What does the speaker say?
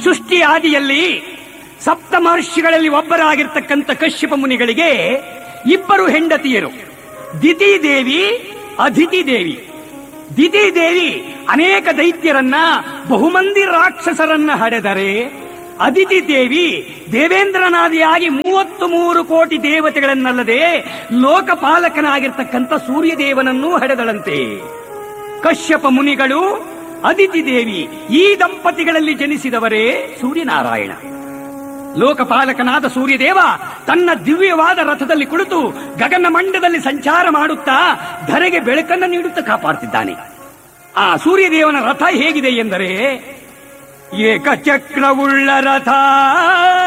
ಸೃಷ್ಟಿ ಆದಿಯಲ್ಲಿ ಸಪ್ತ ಮಹರ್ಷಿಗಳಲ್ಲಿ ಒಬ್ಬರಾಗಿರ್ತಕ್ಕಂಥ ಕಶ್ಯಪ ಮುನಿಗಳಿಗೆ ಇಬ್ಬರು ಹೆಂಡತಿಯರು ದಿತಿ ದೇವಿ ಅದಿತಿ ದೇವಿ ದಿತಿ ದೇವಿ ಅನೇಕ ದೈತ್ಯರನ್ನ ಬಹುಮಂದಿ ರಾಕ್ಷಸರನ್ನ ಹಡೆದರೆ ಅದಿತಿ ದೇವಿ ದೇವೇಂದ್ರನಾದಿಯಾಗಿ ಮೂವತ್ತು ಮೂರು ಕೋಟಿ ದೇವತೆಗಳನ್ನಲ್ಲದೆ ಲೋಕಪಾಲಕನಾಗಿರ್ತಕ್ಕಂಥ ಸೂರ್ಯದೇವನನ್ನೂ ಹಡೆದಳಂತೆ ಕಶ್ಯಪ ಮುನಿಗಳು ಅದಿತಿ ದೇವಿ ಈ ದಂಪತಿಗಳಲ್ಲಿ ಜನಿಸಿದವರೇ ಸೂರ್ಯನಾರಾಯಣ ಲೋಕಪಾಲಕನಾದ ಸೂರ್ಯದೇವ ತನ್ನ ದಿವ್ಯವಾದ ರಥದಲ್ಲಿ ಕುಳಿತು ಗಗನ ಮಂಡದಲ್ಲಿ ಸಂಚಾರ ಮಾಡುತ್ತಾ ಧರೆಗೆ ಬೆಳಕನ್ನು ನೀಡುತ್ತಾ ಕಾಪಾಡುತ್ತಿದ್ದಾನೆ ಆ ಸೂರ್ಯದೇವನ ರಥ ಹೇಗಿದೆ ಎಂದರೆ ಏಕಚಕ್ರವುಳ್ಳ ರಥ